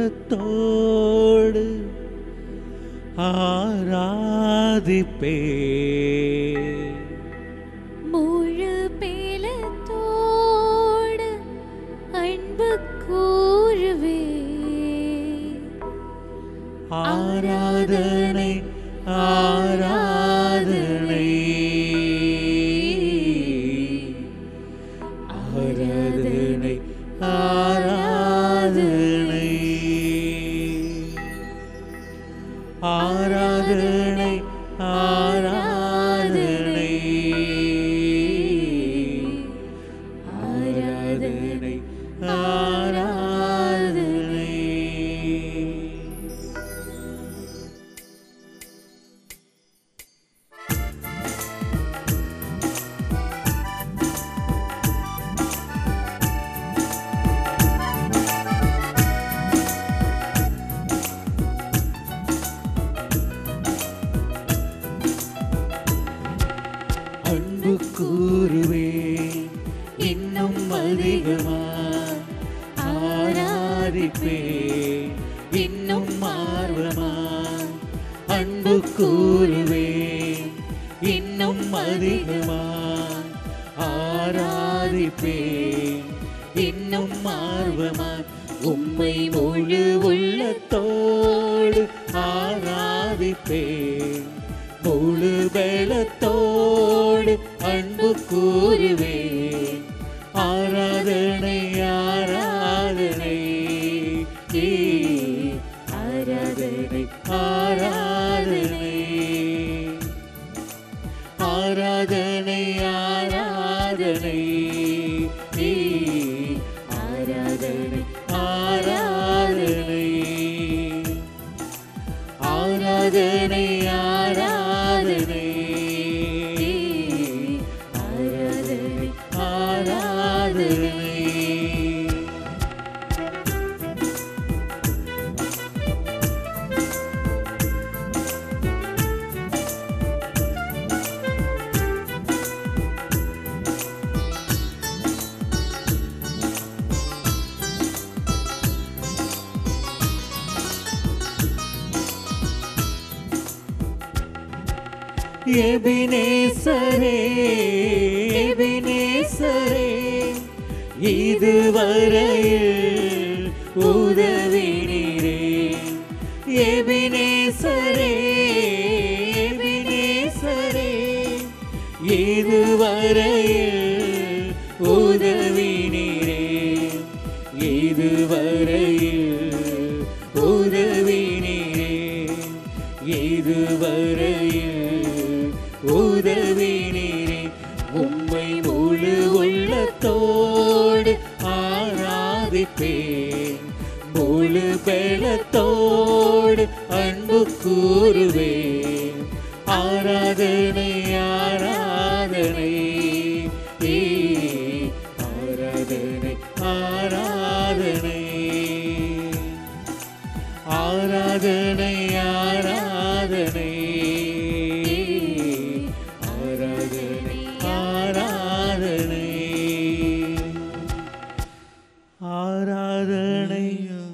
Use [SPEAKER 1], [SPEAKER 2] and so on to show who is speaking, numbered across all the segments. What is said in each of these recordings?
[SPEAKER 1] உள்ளத்தோடு ஆராதிப்பே
[SPEAKER 2] முழு பேலத்தோடு அன்பு கூறுவே
[SPEAKER 1] ஆராதனை ஆராதனை ஆராதனை ஆராதனை ஆராதனை ஆராதனை ஆராதனை ஆராதனை அன்பு கூறுவே இன்னும் அதிகமா ஆராதிப்பே இன்னும் ஆர்வமா அன்பு கூறுவே இன்னும் அதிகமா ஆராதிப்பே இன்னும் ஆர்வமா உம்மை முழு உள்ளத்தோடு ஆராதிப்பேன் முழு பலத்தோடு அன்பு கூறுவேன் ஆராதனை ஆராதனை ஏ, ஆராதனை ஆராதனை ஆராதனை ஆராதனை ஏ, ஆராதனை ஆராதனை ஆராதனை ஆராதனை ஆராதனை ஆராதனை எபினேசரே எபினேசரே இதுவரையில் உதவினீரே எபினேசரே எபினேசரே இதுவரையில் உதவினீரே இதுவரையில் உதவினீரே இதுவரையில் உதவினீரே உம்மை முழு உள்ளத்தோடு ஆராதிப்பேன் முழு பலத்தோடு அன்பு கூறுவேன் ஆராதனை ஆராதனை ஏ, ஆராதனை ஆராதனை ஆராதனை ஆராதனை ஆராதனை ஆராதனை ஆராதனை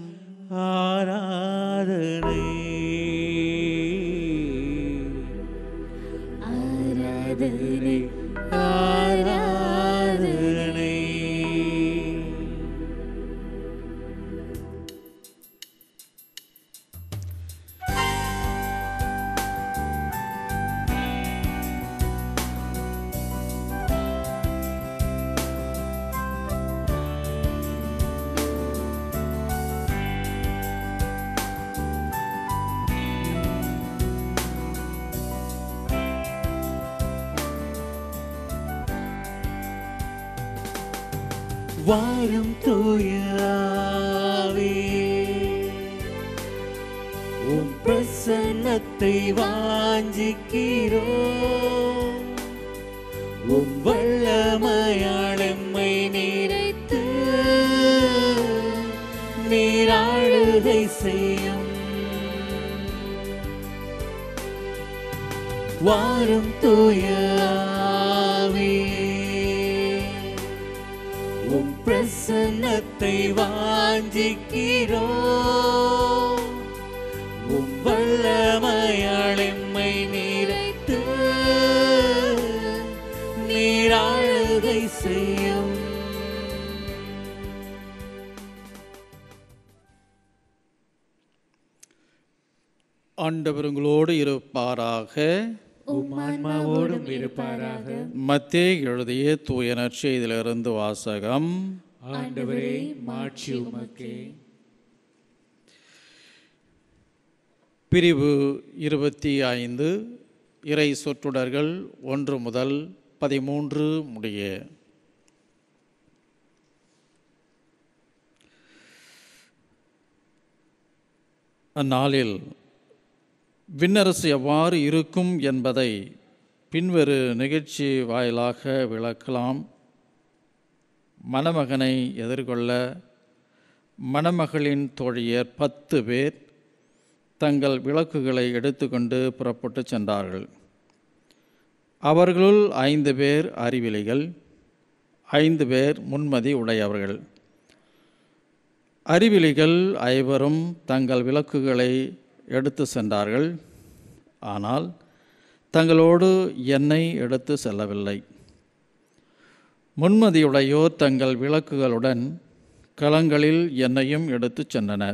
[SPEAKER 1] ஆராதனை ஆராதனை ஆராதனை வாரும் தூயாவே உம் பிரசன்னத்தை வாஞ்சிக்கிறோம் உம் வல்லமையால் எம்மை நிறைத்து நீராழுகை செய்யும் வாரும் தூயாவே உம் பிரசன்னத்தை வாஞ்சிக்கிறோ உம் வல்லமையால் எம்மை நிறைத்து நீராளுகை செய்யும்
[SPEAKER 3] ஆண்டவர் உங்களோடு இருப்பாராக
[SPEAKER 1] உம் ஆன்மாவோடும் இருப்பாராக
[SPEAKER 3] மத்தே எழுதிய தூய நற்செய்தியிலிருந்து வாசகம்
[SPEAKER 1] ஆண்டவரே மாட்சி உமக்கே
[SPEAKER 3] பிரிவு இருபத்தி ஐந்து இறை சொற்றொடர்கள் ஒன்று முதல் பதிமூன்று முடிய அந்நாளில் விண்ணரசு எவ்வாறு இருக்கும் என்பதை பின்வரு நிகழ்ச்சி வாயிலாக விளக்கலாம் மணமகனை எதிர்கொள்ள மணமகளின் தோழியர் பத்து பேர் தங்கள் விளக்குகளை எடுத்துக்கொண்டு புறப்பட்டு சென்றார்கள் அவர்களுள் ஐந்து பேர் அறிவிலிகள் ஐந்து பேர் முன்மதி உடையவர்கள் அறிவிலிகள் ஐவரும் தங்கள் விளக்குகளை எடுத்து சென்றார்கள் ஆனால் தங்களோடு எண்ணெய் எடுத்து செல்லவில்லை முன்மதியுடையோர் தங்கள் விளக்குகளுடன் களங்களில் எண்ணெயும் எடுத்துச் சென்றனர்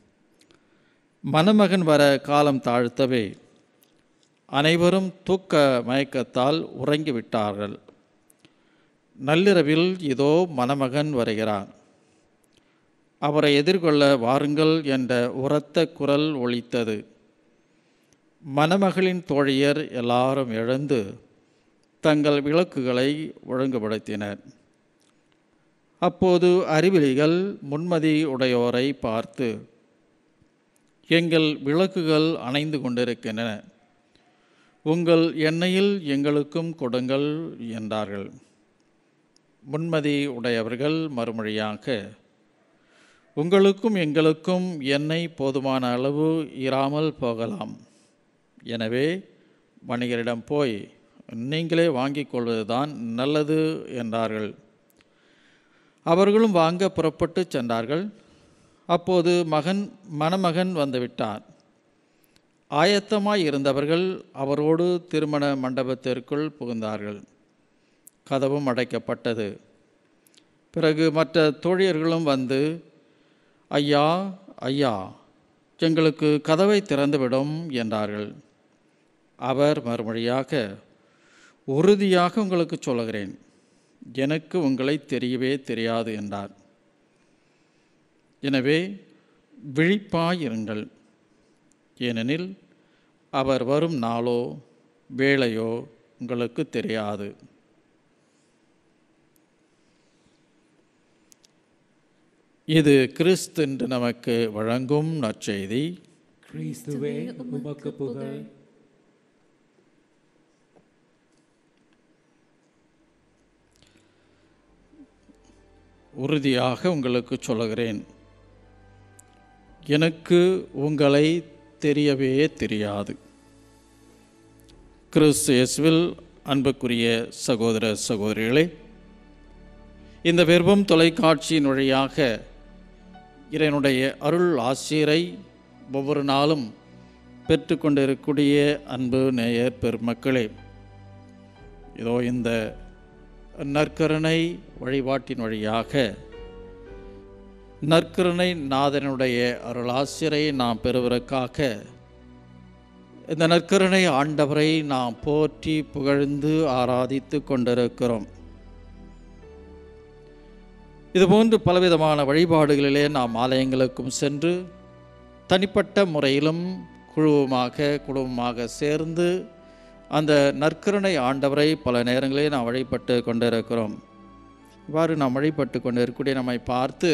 [SPEAKER 3] மணமகன் வர காலம் தாழ்த்தவே அனைவரும் தூக்க மயக்கத்தால் உறங்கிவிட்டார்கள் நள்ளிரவில் இதோ மணமகன் வருகிறான் அவரை எதிர்கொள்ள வாருங்கள் என்ற உரத்த குரல் ஒலித்தது மணமகளின் தோழியர் எல்லாரும் எழுந்து தங்கள் விளக்குகளை ஒழுங்குபடுத்தினர் அப்போது அறிவிலிகள் முன்மதி உடையோரை பார்த்து எங்கள் விளக்குகள் அணைந்து கொண்டிருக்கின்றன உங்கள் எண்ணெயில் எங்களுக்கும் கொடுங்கள் என்றார்கள் முன்மதி உடையவர்கள் மறுமொழியாக உங்களுக்கும் எங்களுக்கும் எண்ணெய் போதுமான அளவு இராமல் போகலாம் எனவே வணிகரிடம் போய் நீங்களே வாங்கிக் கொள்வதுதான் நல்லது என்றார்கள் அவர்களும் வாங்க புறப்பட்டு சென்றார்கள் அப்போது மகன் மணமகன் வந்துவிட்டார் ஆயத்தமாய் இருந்தவர்கள் அவரோடு திருமண மண்டபத்திற்குள் புகுந்தார்கள் கதவும் அடைக்கப்பட்டது பிறகு மற்ற தோழியர்களும் வந்து ஐயா ஐயா எங்களுக்கு கதவை திறந்துவிடும் என்றார்கள் அவர் மறுமொழியாக உறுதியாக உங்களுக்கு சொல்லுகிறேன் எனக்கு உங்களை தெரியவே தெரியாது என்றார் எனவே விழிப்பாயிருங்கள் ஏனெனில் அவர் வரும் நாளோ வேளையோ உங்களுக்கு தெரியாது இது கிறிஸ்து என்று நமக்கு வழங்கும் நற்செய்தி
[SPEAKER 1] கிறிஸ்துவே உமக்கு புகழ்
[SPEAKER 3] உறுதியாக உங்களுக்கு சொல்லுகிறேன் எனக்கு உங்களை தெரியவே தெரியாது கிறிஸ்து இயேசுவில் அன்புக்குரிய சகோதர சகோதரிகளே இந்த விருப்பம் தொலைக்காட்சியின் வழியாக இறைவனுடைய அருள் ஆசிரை ஒவ்வொரு நாளும் பெற்றுக்கொண்டிருக்கக்கூடிய அன்பு நேயர் பெருமக்களே இதோ இந்த நற்கருணை வழிபாட்டின் வழியாக நற்கருணை நாதனுடைய அருளாசிரை நாம் பெறுவதற்காக இந்த நற்கருணை ஆண்டவரை நாம் போற்றி புகழ்ந்து ஆராதித்து கொண்டிருக்கிறோம் இதுபோன்று பலவிதமான வழிபாடுகளிலே நாம் ஆலயங்களுக்கும் சென்று தனிப்பட்ட முறையிலும் குழுவுமாக குடும்பமாக சேர்ந்து அந்த நற்கருணை ஆண்டவரை பல நேரங்களிலே நாம் வழிபட்டு கொண்டிருக்கிறோம் இவ்வாறு நாம் வழிபட்டு கொண்டிருக்கக்கூடிய நம்மை பார்த்து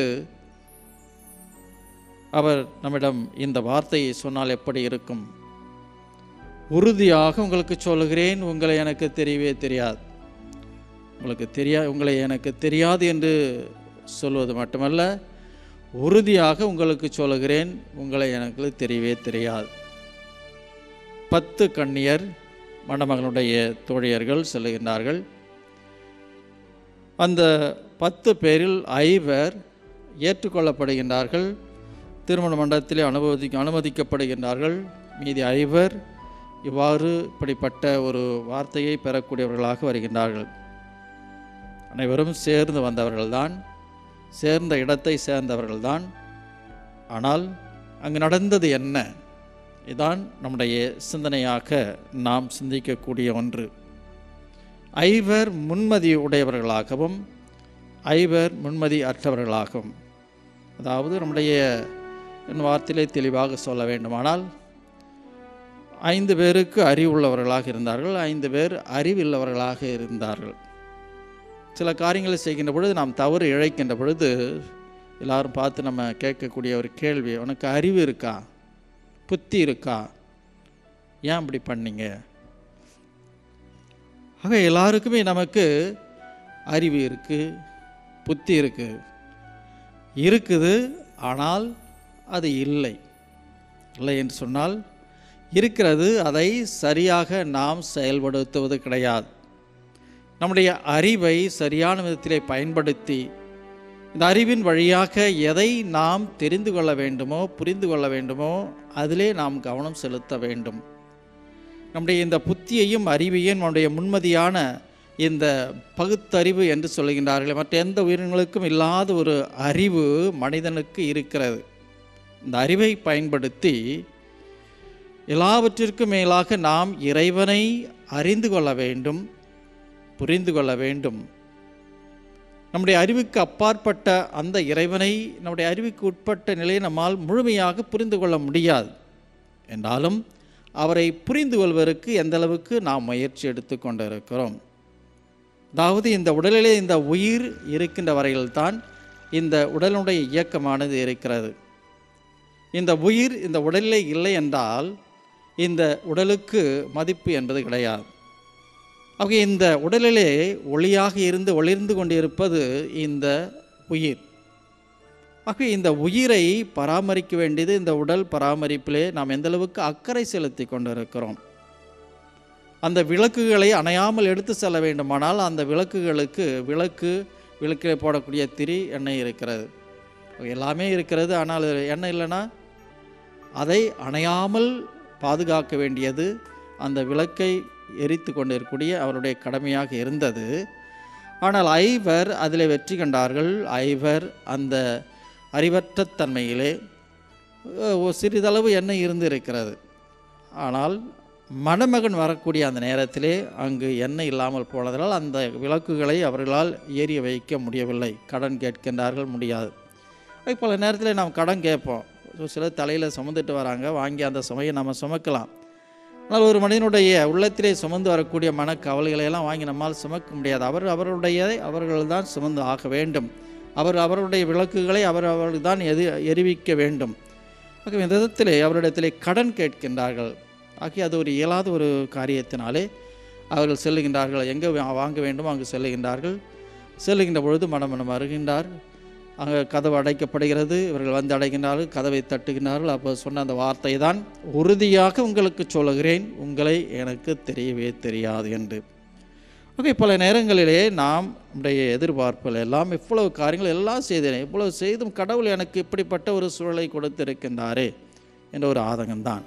[SPEAKER 3] அவர் நம்மிடம் இந்த வார்த்தையை சொன்னால் எப்படி இருக்கும் உறுதியாக உங்களுக்கு சொல்லுகிறேன் உங்களை எனக்கு தெரியவே தெரியாது உங்களுக்கு தெரியா உங்களை எனக்கு தெரியாது என்று சொல்வது மட்டுமல்ல உறுதியாக உங்களுக்கு சொல்லுகிறேன் உங்களை எனக்கு தெரியவே தெரியாது பத்து கண்ணியர் மணமகனுடைய தோழியர்கள் செல்லுகின்றார்கள் அந்த பத்து பேரில் ஐவர் ஏற்றுக்கொள்ளப்படுகின்றார்கள் திருமண மண்டபத்திலே அனுமதி அனுமதிக்கப்படுகின்றார்கள் மீதி ஐவர் இவ்வாறு இப்படிப்பட்ட ஒரு வார்த்தையை பெறக்கூடியவர்களாக வருகின்றார்கள் அனைவரும் சேர்ந்து வந்தவர்கள்தான் சேர்ந்த இடத்தை சேர்ந்தவர்கள்தான் ஆனால் அங்கு நடந்தது என்ன இதான் நம்முடைய சிந்தனையாக நாம் சிந்திக்கக்கூடிய ஒன்று ஐவர் முன்மதி உடையவர்களாகவும் ஐவர் முன்மதி அற்றவர்களாகவும் அதாவது நம்முடைய என் வார்த்தையிலே தெளிவாக சொல்ல வேண்டுமானால் ஐந்து பேருக்கு அறிவுள்ளவர்களாக இருந்தார்கள் ஐந்து பேர் அறிவில்லவர்களாக இருந்தார்கள் சில காரியங்களை செய்கின்ற பொழுது நாம் தவறு இழைக்கின்ற பொழுது எல்லாரும் பார்த்து நம்ம கேட்கக்கூடிய ஒரு கேள்வி உனக்கு அறிவு இருக்கா புத்தி இருக்கா ஏன் இப்படி பண்ணீங்க ஆக எல்லாருக்குமே நமக்கு அறிவு இருக்குது புத்தி இருக்குது இருக்குது ஆனால் அது இல்லை இல்லை என்று சொன்னால் இருக்கிறது அதை சரியாக நாம் செயல்படுத்துவது கிடையாது நம்முடைய அறிவை சரியான விதத்திலே பயன்படுத்தி இந்த அறிவின் வழியாக எதை நாம் தெரிந்து கொள்ள வேண்டுமோ புரிந்து கொள்ள வேண்டுமோ அதிலே நாம் கவனம் செலுத்த வேண்டும் நம்முடைய இந்த புத்தியையும் அறிவையும் நம்முடைய முன்மதியான இந்த பகுத்தறிவு என்று சொல்லுகின்றார்கள் மற்ற எந்த உயிரினங்களுக்கும் இல்லாத ஒரு அறிவு மனிதனுக்கு இருக்கிறது இந்த அறிவை பயன்படுத்தி எல்லாவற்றிற்கும் மேலாக நாம் இறைவனை அறிந்து கொள்ள வேண்டும் புரிந்து கொள்ள வேண்டும் நம்முடைய அறிவுக்கு அப்பாற்பட்ட அந்த இறைவனை நம்முடைய அறிவுக்கு உட்பட்ட நிலையை நம்மால் முழுமையாக புரிந்து கொள்ள முடியாது என்றாலும் அவரை புரிந்து கொள்வதற்கு எந்த அளவுக்கு நாம் முயற்சி எடுத்து கொண்டிருக்கிறோம் அதாவது இந்த உடலிலே இந்த உயிர் இருக்கின்ற வரையில்தான் இந்த உடலுடைய இயக்கமானது இருக்கிறது இந்த உயிர் இந்த உடலிலே இல்லை என்றால் இந்த உடலுக்கு மதிப்பு என்பது கிடையாது ஆக இந்த உடலிலே ஒளியாக இருந்து ஒளிர்ந்து கொண்டிருப்பது இந்த உயிர் ஆக இந்த உயிரை பராமரிக்க வேண்டியது இந்த உடல் பராமரிப்பிலே நாம் எந்த அளவுக்கு அக்கறை செலுத்தி கொண்டிருக்கிறோம் அந்த விளக்குகளை அணையாமல் எடுத்து செல்ல வேண்டுமானால் அந்த விளக்குகளுக்கு விளக்கு விளக்கில் போடக்கூடிய திரி எண்ணெய் இருக்கிறது எல்லாமே இருக்கிறது ஆனால் எண்ணெய் இல்லைன்னா அதை அணையாமல் பாதுகாக்க வேண்டியது அந்த விளக்கை எரித்து கொண்டிருக்கக்கூடிய அவருடைய கடமையாக இருந்தது ஆனால் ஐவர் அதில் வெற்றி கண்டார்கள் ஐவர் அந்த அறிவற்ற தன்மையிலே அஹ், ஒரு சிறிதளவு எண்ணெய் இருந்து இருக்கிறது ஆனால் மணமகன் வரக்கூடிய அந்த நேரத்திலே அங்கு எண்ணெய் இல்லாமல் போனதால் அந்த விளக்குகளை அவர்களால் ஏறிய வைக்க முடியவில்லை கடன் கேட்கின்றார்கள் முடியாது அதே பல நேரத்தில் நாம் கடன் கேட்போம் ஒரு சிலர் தலையில் சுமந்துட்டு வராங்க வாங்கி அந்த சுமையை நம்ம சுமக்கலாம் ஆனால் ஒரு மனிதனுடைய உள்ளத்திலே சுமந்து வரக்கூடிய மனக்கவலைகளை எல்லாம் வாங்கி நம்மால் சுமக்க முடியாது அவர் அவருடைய அவர்கள் தான் சுமந்து ஆக வேண்டும் அவர் அவருடைய விளக்குகளை அவர் அவர்கள் தான் எது எரிவிக்க வேண்டும் ஆக இந்த விதத்திலே அவரிடத்திலே கடன் கேட்கின்றார்கள் ஆகிய அது ஒரு இயலாத ஒரு காரியத்தினாலே அவர்கள் செல்லுகின்றார்கள் எங்கே வா- வாங்க வேண்டுமோ அங்கு செல்லுகின்றார்கள் செல்லுகின்ற பொழுது மனமனம் வருகின்றார் அங்கே கதவு அடைக்கப்படுகிறது இவர்கள் வந்து அடைகின்றார்கள் கதவை தட்டுகின்றார்கள் அப்போ சொன்ன அந்த வார்த்தை தான் உறுதியாக உங்களுக்கு சொல்லுகிறேன் உங்களை எனக்கு தெரியவே தெரியாது என்று ஓகே பல நேரங்களிலே நாம் நம்முடைய எதிர்பார்ப்புகள் எல்லாம் இவ்வளவு காரியங்கள் எல்லாம் செய்தேன் இவ்வளவு செய்தும் கடவுள் எனக்கு இப்படிப்பட்ட ஒரு சூழலை கொடுத்திருக்கின்றாரே என்ற ஒரு ஆதங்கம்தான்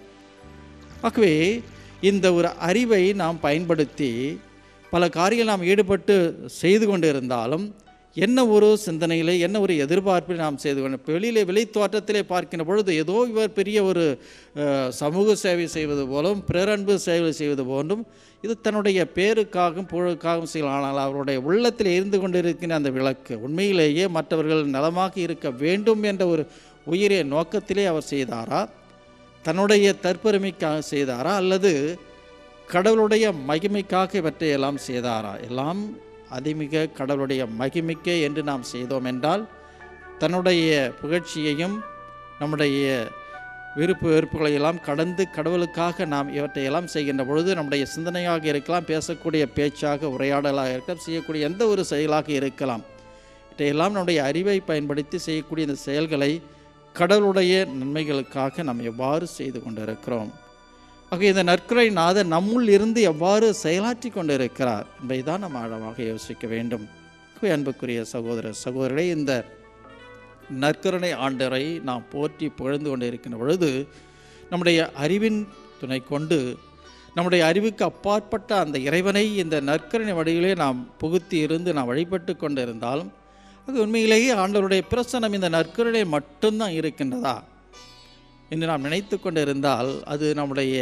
[SPEAKER 3] ஆகவே இந்த ஒரு அறிவை நாம் பயன்படுத்தி பல காரியங்கள் நாம் ஈடுபட்டு செய்து கொண்டு இருந்தாலும் என்ன ஒரு சிந்தனையிலே என்ன ஒரு எதிர்பார்ப்பில் நாம் செய்து கொண்டு இப்ப வெளியிலே வெளி தோற்றத்திலே பார்க்கின்ற பொழுது ஏதோ இவர் பெரிய ஒரு அஹ், சமூக சேவை செய்வது போலும் பிறரன்பு சேவை செய்வது போன்றும் இது தன்னுடைய பேருக்காகவும் புகழுக்காகவும் செய்யலாம் ஆனால் அவருடைய உள்ளத்தில் இருந்து கொண்டிருக்கின்ற அந்த விளக்கு உண்மையிலேயே மற்றவர்கள் நலமாக இருக்க வேண்டும் என்ற ஒரு உயிரிய நோக்கத்திலே அவர் செய்தாரா தன்னுடைய தற்பெருமைக்காக செய்தாரா அல்லது கடவுளுடைய மகிமைக்காக இவற்றை எல்லாம் செய்தாரா எல்லாம் அதிமிக கடவுளுடைய மகிமைக்கே என்று நாம் செய்தோம் என்றால் தன்னுடைய புகழ்ச்சியையும் நம்முடைய விருப்பு வெறுப்புகளை எல்லாம் கடந்து கடவுளுக்காக நாம் இவற்றை எல்லாம் செய்கின்ற பொழுது நம்முடைய சிந்தனையாக இருக்கலாம் பேசக்கூடிய பேச்சாக உரையாடலாக இருக்கலாம் செய்யக்கூடிய எந்த ஒரு செயலாக இருக்கலாம் இதையெல்லாம் நம்முடைய அறிவை பயன்படுத்தி செய்யக்கூடிய இந்த செயல்களை கடவுளுடைய நன்மைகளுக்காக நாம் எவ்வாறு செய்து கொண்டிருக்கிறோம் ஆக இந்த நற்கரை நாதர் நம்முள் இருந்து எவ்வாறு செயலாற்றி கொண்டிருக்கிறார் என்பதை தான் நாம் ஆழமாக யோசிக்க வேண்டும் ஆகவே அன்புக்குரிய சகோதர சகோதரரை இந்த நற்கருணை ஆண்டரை நாம் போற்றி புகழ்ந்து கொண்டு இருக்கின்ற பொழுது நம்முடைய அறிவின் துணை கொண்டு நம்முடைய அறிவுக்கு அப்பாற்பட்ட அந்த இறைவனை இந்த நற்கருணை வழியிலே நாம் புகுத்தி இருந்து நாம் வழிபட்டு கொண்டு இருந்தாலும் அது உண்மையிலேயே ஆண்டவருடைய பிரசனம் இந்த நற்கருணை மட்டும்தான் இருக்கின்றதா என்று நாம் நினைத்து கொண்டு இருந்தால் அது நம்முடைய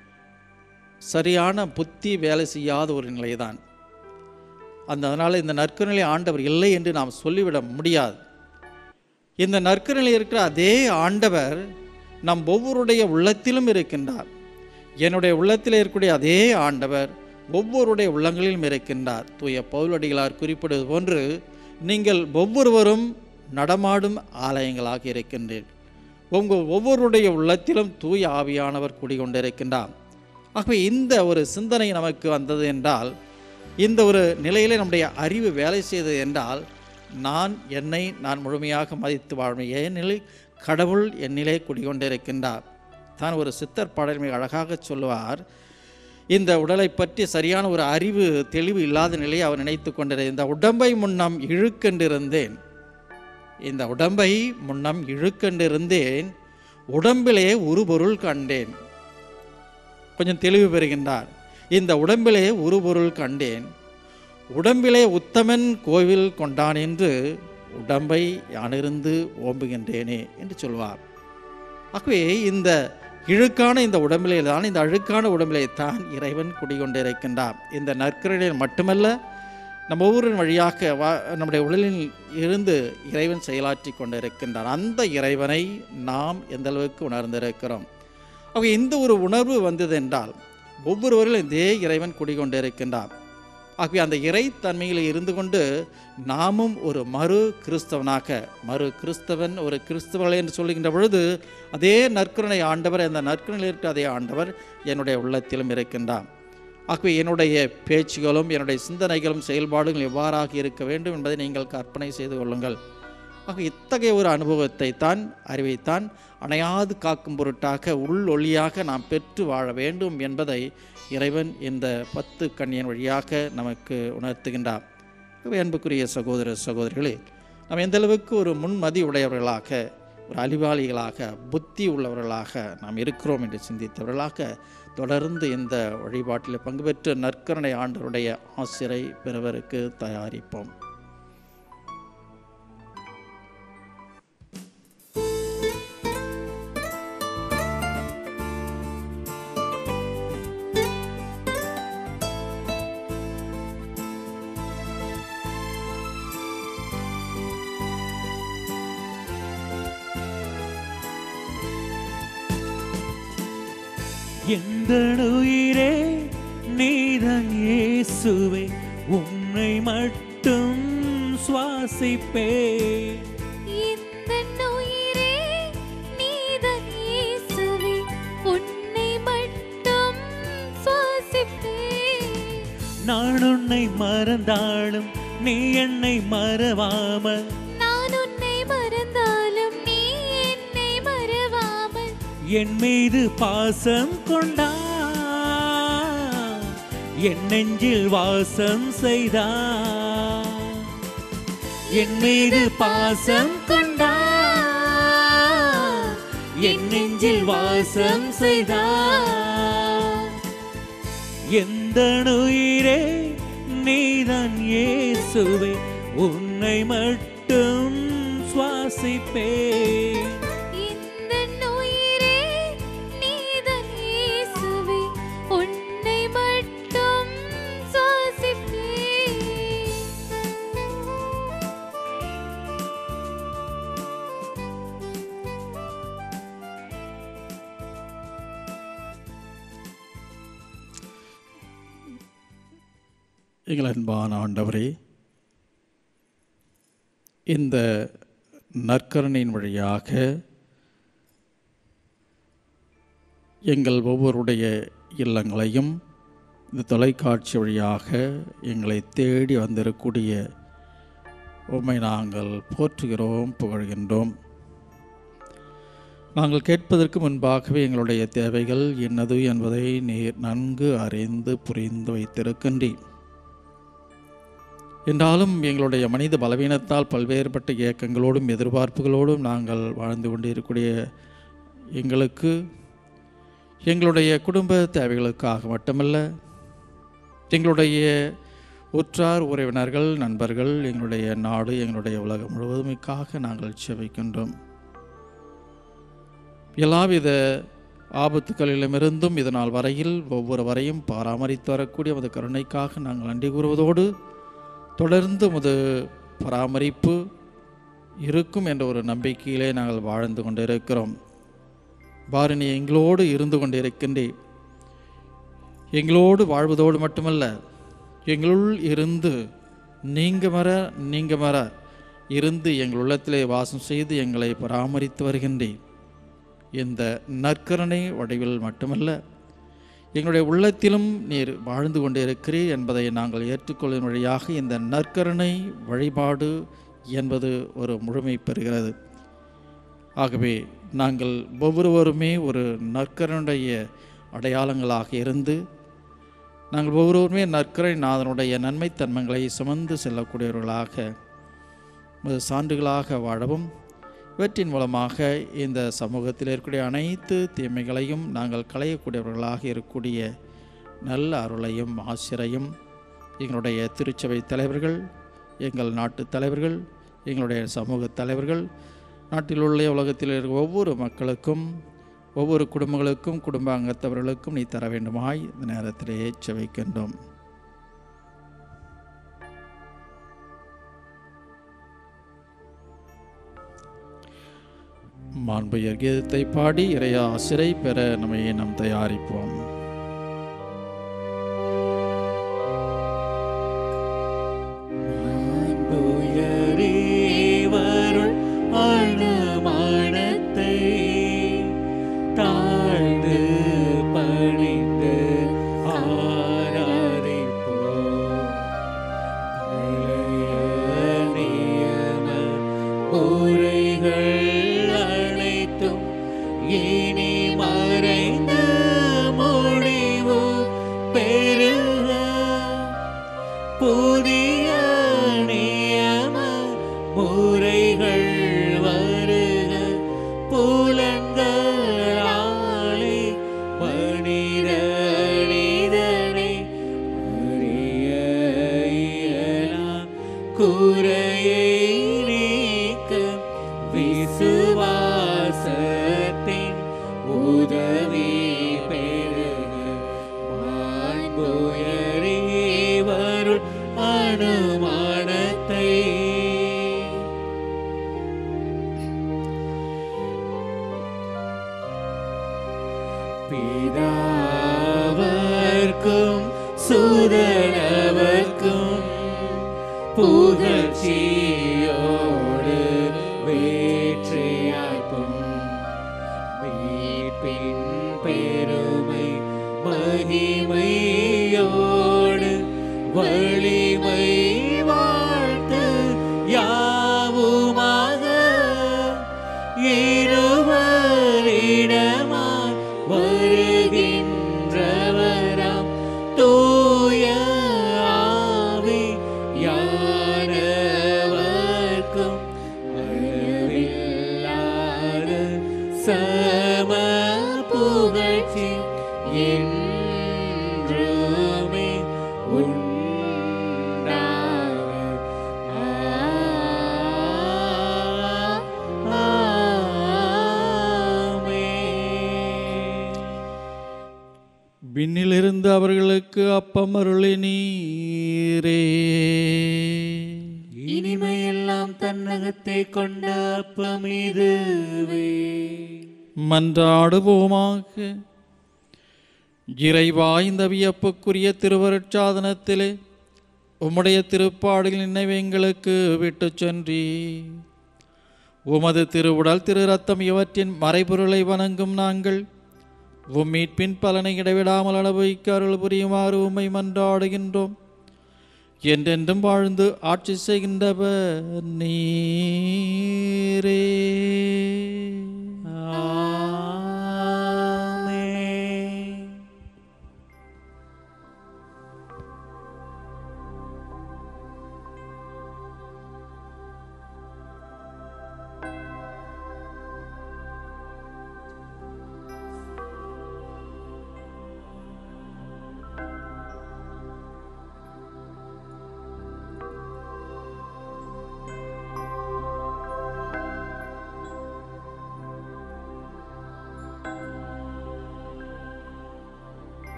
[SPEAKER 3] சரியான புத்தி வேலை செய்யாத ஒரு நிலைதான் அந்த அதனால் இந்த நற்கருணை ஆண்டவர் இல்லை என்று நாம் சொல்லிவிட முடியாது இந்த நற்கருணை இருக்கிற அதே ஆண்டவர் நம் ஒவ்வொருடைய உள்ளத்திலும் இருக்கின்றார் என்னுடைய உள்ளத்தில் இருக்கக்கூடிய அதே ஆண்டவர் ஒவ்வொருடைய உள்ளங்களிலும் இருக்கின்றார் தூய பவுலடிகளார் குறிப்பிடுவது போன்று நீங்கள் ஒவ்வொருவரும் நடமாடும் ஆலயங்களாக இருக்கின்றீர்கள் உங்கள் ஒவ்வொருடைய உள்ளத்திலும் தூய ஆவியானவர் குடிகொண்டிருக்கின்றார் ஆகவே இந்த ஒரு சிந்தனை நமக்கு வந்தது என்றால் இந்த ஒரு நிலையிலே நம்முடைய அறிவு வேலை செய்தது என்றால் நான் என்னை நான் முழுமையாக மதித்து வாழ்வேன் ஏனெனில் கடவுள் என்னிலே குடிகொண்டிருக்கின்றார் தான் ஒரு சித்தர் பாடல் மிக அழகாக சொல்லுவார் இந்த உடலை பற்றி சரியான ஒரு அறிவு தெளிவு இல்லாத நிலையை அவர் நினைத்து கொண்டிருந்த இந்த உடம்பை முன்னம் இழுக்கென்றிருந்தேன் இந்த உடம்பை முன்னம் இழுக்கென்றிருந்தேன் உடம்பிலே ஒரு பொருள் கண்டேன் கொஞ்சம் தெளிவு பெறுகின்றார் இந்த உடம்பிலே ஒரு பொருள் கண்டேன் உடம்பிலே உத்தமன் கோவில் கொண்டான் என்று உடம்பை யானிருந்து ஓம்புகின்றேனே என்று சொல்வார் ஆகவே இந்த இழுக்கான இந்த உடம்பிலே தான் இந்த அழுக்கான உடம்பிலே தான் இறைவன் குடிகொண்டிருக்கின்றார் இந்த நற்கரையில் மட்டுமல்ல நம்ம ஒவ்வொருவரின் வழியாக வா நம்முடைய உடலில் இருந்து இறைவன் செயலாற்றி கொண்டிருக்கின்றார் அந்த இறைவனை நாம் எந்த அளவுக்கு உணர்ந்திருக்கிறோம் ஆகவே இந்த ஒரு உணர்வு வந்தது என்றால் ஒவ்வொருவரிலும் இதே இறைவன் குடிகொண்டிருக்கின்றார் ஆகவே அந்த இறைத்தன்மையில் இருந்து கொண்டு நாமும் ஒரு மறு கிறிஸ்தவனாக மறு கிறிஸ்தவன் ஒரு கிறிஸ்தவர்கள் என்று சொல்லுகின்ற பொழுது அதே நற்கருணை ஆண்டவர் அந்த நற்கருணையில் இருக்கிற அதே ஆண்டவர் என்னுடைய உள்ளத்திலும் இருக்கின்றார் ஆகவே என்னுடைய பேச்சுகளும் என்னுடைய சிந்தனைகளும் செயல்பாடுகளும் எவ்வாறாக இருக்க வேண்டும் என்பதை நீங்கள் கற்பனை செய்து கொள்ளுங்கள் ஆக இத்தகைய ஒரு அனுபவத்தை தான் அறிவைத்தான் அணையாது காக்கும் பொருட்டாக உள் ஒளியாக நாம் பெற்று வாழ வேண்டும் என்பதை இறைவன் இந்த பத்து கண்ணியன் வழியாக நமக்கு உணர்த்துகின்றார் ஆகவே அன்புக்குரிய சகோதர சகோதரிகளே நாம் எந்த அளவுக்கு ஒரு முன்மதி உடையவர்களாக ஒரு அறிவாளிகளாக புத்தி உள்ளவர்களாக நாம் இருக்கிறோம் என்று சிந்தித்தவர்களாக தொடர்ந்து இந்த வழிபாட்டில் பங்கு பெற்று நற்கருணை ஆண்டவருடைய ஆசிரை பெறுவதற்கு தயாரிப்போம்
[SPEAKER 1] எந்த உயிரே நீதான் இயேசுவே உன்னை மட்டும் சுவாசிப்பே
[SPEAKER 2] இந்த உயிரே நீதான் இயேசுவே உன்னை மட்டும் சுவாசிப்பேன்
[SPEAKER 1] நான் உன்னை மறந்தாலும் நீ என்னை மறவாமல்
[SPEAKER 2] நான் உன்னை மறந்தாலும் நீ என்னை மறவாமல்
[SPEAKER 1] என் மீது பாசம் கொண்டா என் நெஞ்சில் வாசம் செய்தா என் மீது பாசம் கொண்டா என் நெஞ்சில் வாசம் செய்தா எந்த உயிரே நீதான் இயேசுவே உன்னை மட்டும் சுவாசிப்பேன்
[SPEAKER 2] இந்த உயிரே நீதான் இயேசுவே உன்னை மட்டும் சுவாசிப்பேன்
[SPEAKER 3] எங்கள் அன்பான ஆண்டவரே இந்த நற்கரணின் வழியாக எங்கள் ஒவ்வொருடைய இல்லங்களையும் இந்த தொலைக்காட்சி வழியாக எங்களை தேடி வந்திருக்கக்கூடிய உம்மை நாங்கள் போற்றுகிறோம் புகழ்கின்றோம் நாங்கள் கேட்பதற்கு முன்பாகவே எங்களுடைய தேவைகள் என்னது என்பதை நீர் நன்கு அறிந்து புரிந்து வைத்திருக்கின்றீர் என்றாலும் எங்களுடைய மனித பலவீனத்தால் பல்வேறுபட்ட இயக்கங்களோடும் எதிர்பார்ப்புகளோடும் நாங்கள் வாழ்ந்து கொண்டிருக்கக்கூடிய எங்களுக்கு எங்களுடைய குடும்ப தேவைகளுக்காக மட்டுமல்ல எங்களுடைய உற்றார் உறவினர்கள் நண்பர்கள் எங்களுடைய நாடு எங்களுடைய உலகம் முழுவதுமைக்காக நாங்கள் செபிக்கின்றோம் எல்லாவித ஆபத்துக்களிலுமிருந்தும் இதனால் வரையில் ஒவ்வொரு வரையும் பராமரித்து வரக்கூடிய உமது கருணைக்காக நாங்கள் நன்றி கூறுவதோடு தொடர்ந்து உமது பராமரிப்பு இருக்கும் என்ற ஒரு நம்பிக்கையிலே நாங்கள் வாழ்ந்து கொண்டிருக்கிறோம் பாரணி எங்களோடு இருந்து கொண்டிருக்கின்றே எங்களோடு வாழ்வதோடு மட்டுமல்ல எங்களுள் இருந்து நீங்க மர நீங்க மர இருந்து எங்கள் உள்ளத்திலே வாசம் செய்து எங்களை பராமரித்து வருகின்றேன் இந்த நற்கரணை வடிவில் மட்டுமல்ல எங்களுடைய உள்ளத்திலும் நீர் வாழ்ந்து கொண்டிருக்கிறீர் என்பதை நாங்கள் ஏற்றுக்கொள்ளும் வழியாக இந்த நற்கரணை வழிபாடு என்பது ஒரு முழுமை பெறுகிறது ஆகவே நாங்கள் ஒவ்வொருவருமே ஒரு நற்கரனுடைய அடையாளங்களாக இருந்து நாங்கள் ஒவ்வொருவருமே நற்கரை நாதனுடைய நன்மை தன்மங்களை சுமந்து செல்லக்கூடியவர்களாக ஒரு சான்றுகளாக வாழவும் இவற்றின் மூலமாக இந்த சமூகத்தில் இருக்கக்கூடிய அனைத்து தீமைகளையும் நாங்கள் களையக்கூடியவர்களாக இருக்கக்கூடிய நல்ல அருளையும் ஆசிரையும் எங்களுடைய திருச்சபை தலைவர்கள் எங்கள் நாட்டு தலைவர்கள் எங்களுடைய சமூக தலைவர்கள் நாட்டில் உள்ள உலகத்தில் இருக்கிற ஒவ்வொரு மக்களுக்கும் ஒவ்வொரு குடும்பங்களுக்கும் குடும்ப அங்கத்தவர்களுக்கும் நீ தர வேண்டுமாய் இந்த நேரத்திலேயே செவைக்கின்றோம் மாண்புயர் கீதத்தை பாடி இறையா சிறை பெற நம்மை நாம் தயாரிப்போம்
[SPEAKER 1] துயரேவருள் அனுமானத்தை தாழ்ந்து பணிந்து ஆராதிப்போம். பழைய நியம உரைகள் அனைத்தும் இனி மறைந்த முடிவு பெறுக புதிய நியம முறைகள் வருக புலன்களாலே மனிதனிதனை அறிய இயலா குறையை நீக்க விசுவாசத்தின் உதவி பெறுக மாண்புயரே வருள் அனுமானத்தை பிதாவர்க்கும் சுதனவர்க்கும் புகழ்ச்சியோடு வேற்றியாய்ப்பும் மீட்பின் பெருமை மகிமையோடு வலிமை வாழ்த்து யாவுமாக இருவரிடமாய் வருகின்றவராம் தூய ஆவி யானவர்க்கும் அளவில்லாத சம புகழ்ச்சி என்றுமே உண்டாக ஆமென்.
[SPEAKER 3] விண்ணிலிருந்து அவர்களுக்கு அப்பம் அருளி நீரே
[SPEAKER 1] இனிமையெல்லாம் தன்னகத்தை கொண்ட அப்பம் இதுவே
[SPEAKER 3] மன்றாடுவோமாக இறைவா இந்த வியப்புக்குரிய திருவருட்சாதனத்திலே உம்முடைய திருப்பாடலின் நினைவு எங்களுக்கு விட்டுச் சென்றி உமது திருவுடல் திரு ரத்தம் இவற்றின் மறைபொருளை வணங்கும் நாங்கள் உம் மீட்பின் பலனை இடைவிடாமல் அனுபவிக்க அருள் புரியுமாறு உம்மை மன்றாடுகின்றோம் என்றென்றும் வாழ்ந்து ஆட்சி செய்கின்றவர் நீரே
[SPEAKER 1] ஆமென்.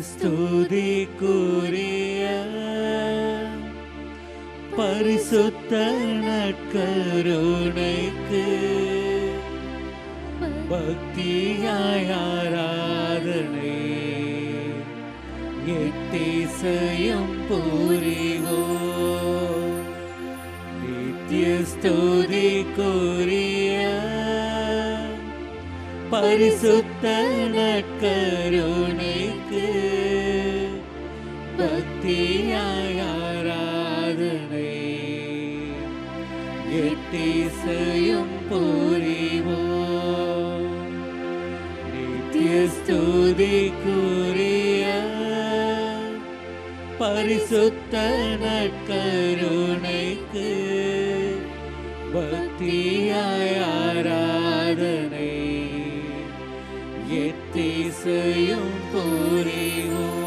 [SPEAKER 1] ஸ்துதிக்குரிய பரிசுத்த நற்கருணைக்கு பக்தியாய் ஆராதனை எத்தீசையும் புரிவோ நித்திய ஸ்துதிக்குரிய பரிசுத்த நற்கருணைக்கு பக்தியாய் ஆராதனை எத்தீசையும் புரிவோம் நித்திய ஸ்துதிக்குரிய பரிசுத்த நற்கருணைக்கு பக்தியாய் ஆராதனை எத்தீசையும் புரிவோம்